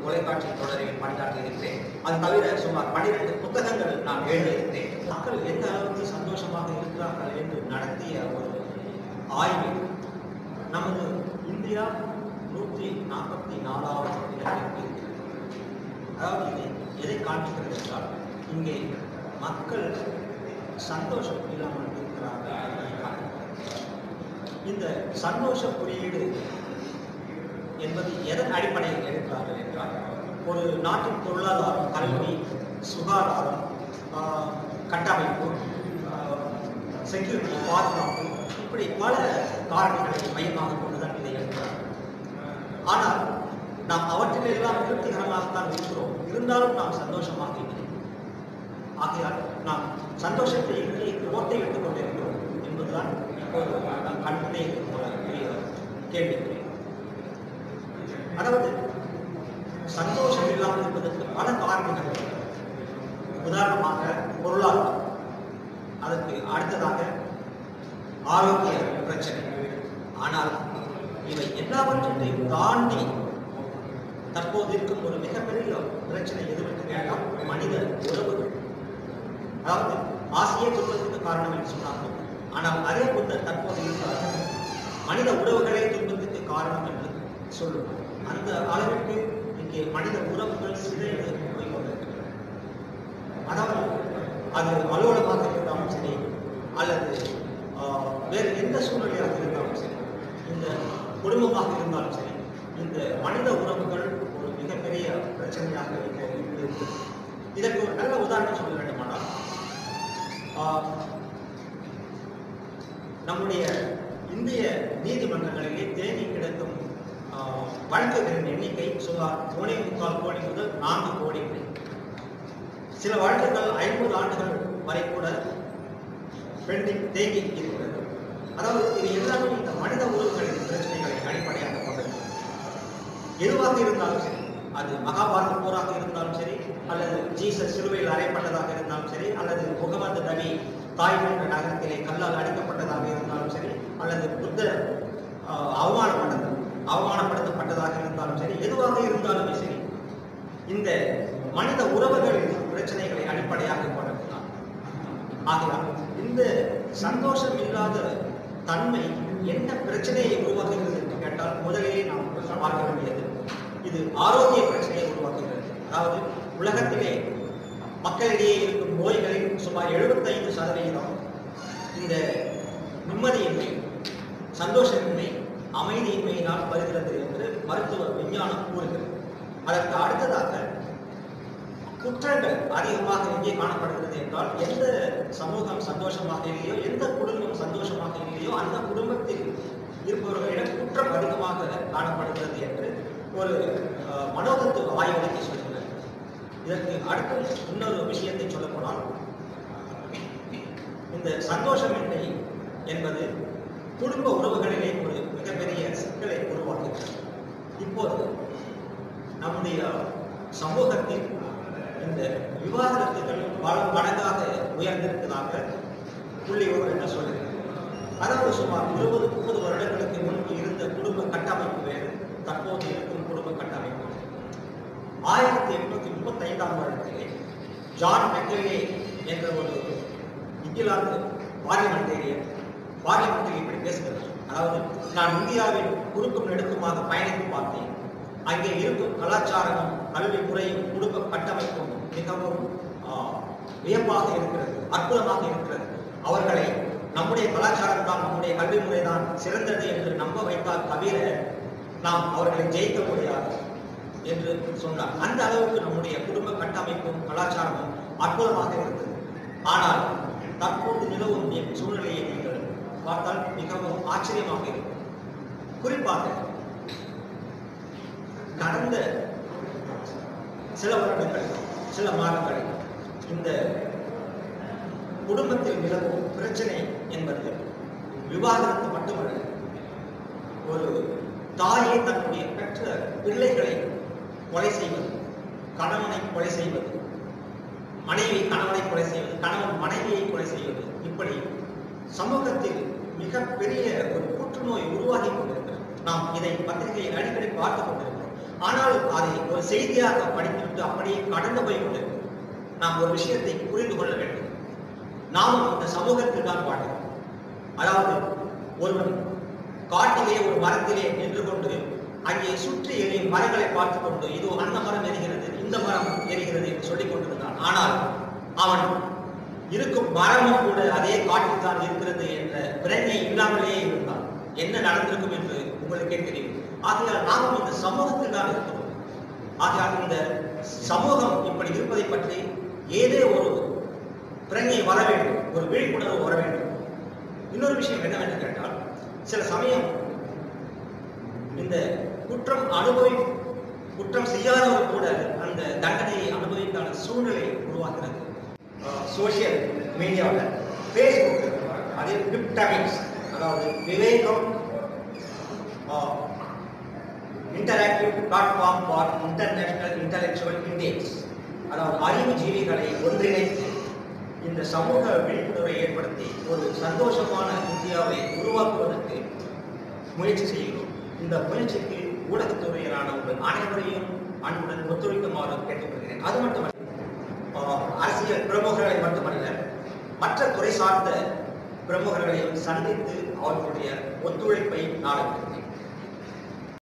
தொலைக்காட்சி தொடரில் பணியாற்றி இருக்கிறேன் அது தவிர சுமார் பன்னிரண்டு புத்தகங்கள் நான் எழுதியிருக்கிறேன் மக்கள் எந்த அளவுக்கு சந்தோஷமாக இருக்கிறார்கள் என்று நடத்திய ஒரு ஆய்வில் நமது இந்தியா நூற்றி நாற்பத்தி நாலாவது இடத்திற்கு இருக்கிறது அதாவது இது எதை காண்பிக்கிறது என்றால் இங்கே மக்கள் சந்தோஷம் இல்லாமல் இருக்கிறார்கள் என்பதை காண்பிக்கிறது. இந்த சந்தோஷ குறியீடு என்பது எதன் அடிப்படையில் எடுக்கிறார்கள் என்றால் ஒரு நாட்டின் பொருளாதாரம் கல்வி சுகாதாரம் ஆஹ், கட்டமைப்பு செக்யூரிட்டி பாதுகாப்பு இப்படி பல காரணிகளை மையமாக கொண்டுதான் இதை எடுக்கிறார்கள் ஆனால் நாம் அவற்றிலெல்லாம் திருப்திகரமாகத்தான் இருக்கிறோம் இருந்தாலும் நாம் சந்தோஷமாக இல்லை ஆகையால் நாம் சந்தோஷத்தை இங்கே ஓட்டை விட்டுக் கொண்டிருக்கிறோம் என்பதுதான் இப்போது நாம் கண்முன்னே இருக்கிற ஒரு பெரிய கேள்விக்குறி அதாவது சந்தோஷம் இல்லாமல் இருப்பதற்கு பல காரணங்கள் உள்ளன. உதாரணமாக பொருளாதாரம் அதற்கு அடுத்ததாக ஆரோக்கிய பிரச்சனை ஆனால் இவை எல்லாவற்றையும் தாண்டி தற்போது இருக்கும் ஒரு மிகப்பெரிய பிரச்சனை எதுவென்று கேட்டால் மனித உறவுகள் அதாவது ஆசையே துன்பத்துக்கு காரணம் என்று சொன்னார்கள் ஆனால் அதே புத்தர் தற்போது இருக்கிறார்கள் மனித உறவுகளே துன்பத்துக்கு காரணம் என்று சொல்லுவார் அந்த அளவிற்கு இங்கே மனித உறவுகள் சிதைந்து போய் கொண்டிருக்கின்றன அதாவது அது அலுவலகமாக இருந்தாலும் சரி அல்லது ஆஹ், வேறு எந்த சூழ்நிலையாக இருந்தாலும் சரி இந்த குடும்பமாக இருந்தாலும் சரி இந்த மனித உறவுகள் ஒரு மிகப்பெரிய பிரச்சனையாக இப்போ இருக்கிறது இதற்கு ஒரு நல்ல உதாரணம் சொல்ல வேண்டுமானால் ஆஹ், நம்முடைய இந்திய நீதிமன்றங்களிலே தேங்கி கிடக்கும் ஆஹ், வழக்குகளின் எண்ணிக்கை சுமார் மூணே முக்கால் கோடி முதல் நான்கு கோடி வரை சில வழக்குகள் ஐம்பது ஆண்டுகள் வரை கூட பெண்டிங் தேங்கி இருக்கிறது அதாவது இது எல்லாமே இந்த மனித உறவுகளின் பிரச்சனைகளை அடிப்படையாக கொண்டது எதுவாக இருந்தாலும் சரி அது மகாபாரத போராக இருந்தாலும் சரி அல்லது ஜீசஸ் சிலுவையில் அறையப்பட்டதாக இருந்தாலும் சரி அல்லது முகமது நபி தாய் என்ற நகரத்திலே கல்லால் அடிக்கப்பட்டதாக இருந்தாலும் சரி அல்லது புத்தர் ஆஹ், அவமானப்பட்டது அவமானப்படுத்தப்பட்டதாக இருந்தாலும் சரி எதுவாக இருந்தாலுமே சரி இந்த மனித உறவுகளின் பிரச்சனைகளை அடிப்படையாக கொண்டதுதான் ஆகையால் இந்த சந்தோஷம் இல்லாத தன்மை என்ன பிரச்சனையை உருவாக்குகிறது என்று கேட்டால் முதலிலே நாம் பார்க்க வேண்டியது இது ஆரோக்கிய பிரச்சனையை உருவாக்குகிறது அதாவது உலகத்திலே மக்களிடையே இருக்கும் நோய்களில் சுமார் 75% சதவிகிதம் இந்த நிம்மதியின்மை சந்தோஷமின்மை அமைதியின்மையினால் வருகிறது என்று மருத்துவ விஞ்ஞானம் கூறுகிறது அதற்கு அடுத்ததாக குற்றங்கள் அதிகமாக எங்கே காணப்படுகிறது என்றால் எந்த சமூகம் சந்தோஷமாக இல்லையோ எந்த குடும்பம் சந்தோஷமாக இல்லையோ அந்த குடும்பத்தில் இருப்பவர்களிடம் குற்றம் அதிகமாக காணப்படுகிறது என்று ஒரு அஹ், மனோதத்துவ ஆய்வறிக்கை சொல்கிறது இதற்கு அடுத்த இன்னொரு விஷயத்தை சொல்ல போனால் இந்த சந்தோஷமின்மை என்பது குடும்ப உறவுகளிலே ஒரு மிகப்பெரிய சிக்கலை உருவாக்குகிறது இப்போது நம்முடைய சமூகத்தில் இந்த விவாகரத்துகள் பல மடங்காக உயர்ந்திருப்பதாக புள்ளி விவரங்கள் சொல்லுகிறது அதாவது சுமார் இருபது முப்பது வருடங்களுக்கு முன்பு இருந்த குடும்ப கட்டமைப்பு வேறு தற்போது இருக்கும் குடும்ப கட்டமைப்பு வேறு. ஆயிரத்தி எட்நூத்தி முப்பத்தி ஐந்தாம் வருடத்திலே ஜான் மெக்கலே என்ற ஒரு இங்கிலாந்து பார்லிமெண்டேரியன் பார்லிமெண்டில் இப்படி பேசுகிறது அதாவது நான் இந்தியாவின் குறுக்கும் நெடுக்குமாக பயணித்து பார்த்தேன் அங்கே இருக்கும் கலாச்சாரமும் கல்வி முறையும் குடும்ப கட்டமைப்பும் மிகவும் ஆஹ், வியப்பாக இருக்கிறது அற்புதமாக இருக்கிறது அவர்களை நம்முடைய கலாச்சாரம் தான் நம்முடைய கல்வி முறை தான் சிறந்தது என்று நம்ப வைத்தால் தவிர நாம் அவர்களை ஜெயிக்க முடியாது என்று சொன்னார் அந்த அளவுக்கு நம்முடைய குடும்ப கட்டமைப்பும் கலாச்சாரமும் அற்புதமாக இருந்தது ஆனால் தற்போது நிலவும் என் சூழ்நிலையை நீங்கள் பார்த்தால் மிகவும் ஆச்சரியமாக இருக்கும் குறிப்பாக கடந்த சில வருடங்கள் சில மாதங்களில் இந்த குடும்பத்தில் நிலவும் பிரச்சனை என்பது விவாகரத்து மட்டுமல்ல ஒரு தாயை தன்னுடைய பெற்ற பிள்ளைகளை கொலை செய்வது கணவனை கொலை செய்வது மனைவி கணவனை கொலை செய்வது கணவன் மனைவியை கொலை செய்வது இப்படி சமூகத்தில் மிகப்பெரிய ஒரு புற்றுநோய் உருவாகி கொண்டிருக்கிறது நாம் இதை பத்திரிகையில் அடிக்கடி பார்த்து கொண்டிருக்கிறோம் ஆனாலும் அதை ஒரு செய்தியாக படித்துவிட்டு அப்படியே கடந்து போய்விட்டு நாம் ஒரு விஷயத்தை புரிந்து கொள்ள வேண்டும் நாமும் இந்த சமூகத்தில் தான் வாழ்கிறோம் அதாவது ஒருவன் காட்டிலே ஒரு மரத்திலே நின்று கொண்டு அங்கே சுற்றி எரியும் மரங்களை பார்த்து கொண்டு இதோ அந்த மரம் எரிகிறது இந்த மரம் எரிகிறது என்று சொல்லிக் கொண்டிருந்தான் ஆனால் அவன் இருக்கும் மரமும் கூட அதே காட்டில் தான் இருக்கிறது என்ற பிரஜை இல்லாமலேயே இருந்தான் என்ன நடந்திருக்கும் என்று உங்களுக்கே தெரியும் ஆகையால் நாமும் இந்த சமூகத்தில் தான் இருக்கிறோம் ஆகையால் இந்த சமூகம் இப்படி இருப்பதை பற்றி ஏதே ஒரு பிரஜை வர வேண்டும் ஒரு விழிப்புணர்வு வர வேண்டும் இன்னொரு விஷயம் என்னவென்று கேட்டால் சில சமயம் இந்த குற்றம் அனுபவி குற்றம் செய்யாதவர் கூட அந்த தண்டனையை அனுபவிக்கான சூழ்நிலை உருவாகிறது சோசியல் மீடியாவில் ஃபேஸ்புக் அதில் விப்டமிக்ஸ் அதாவது விவேகம் interactive platform for international intellectual Indians அதாவது அறிவு ஜீவிகளை ஒன்றிணைத்து இந்த சமூக விழிப்புணர்வை ஏற்படுத்தி ஒரு சந்தோஷமான இந்தியாவை உருவாக்குவதற்கு முயற்சி செய்கிறோம் இந்த முயற்சிக்கு ஊடகத்துறையிலான உங்கள் அனைவரையும் அன்புடன் ஒத்துழைக்குமாறு கேட்டுக்கொள்கிறேன் அது மட்டுமல்ல ஆஹ், அரசியல் பிரமுகர்களை மட்டுமல்ல மற்ற துறை சார்ந்த பிரமுகர்களையும் சந்தித்து அவர்களுடைய ஒத்துழைப்பை நாடுகிறேன்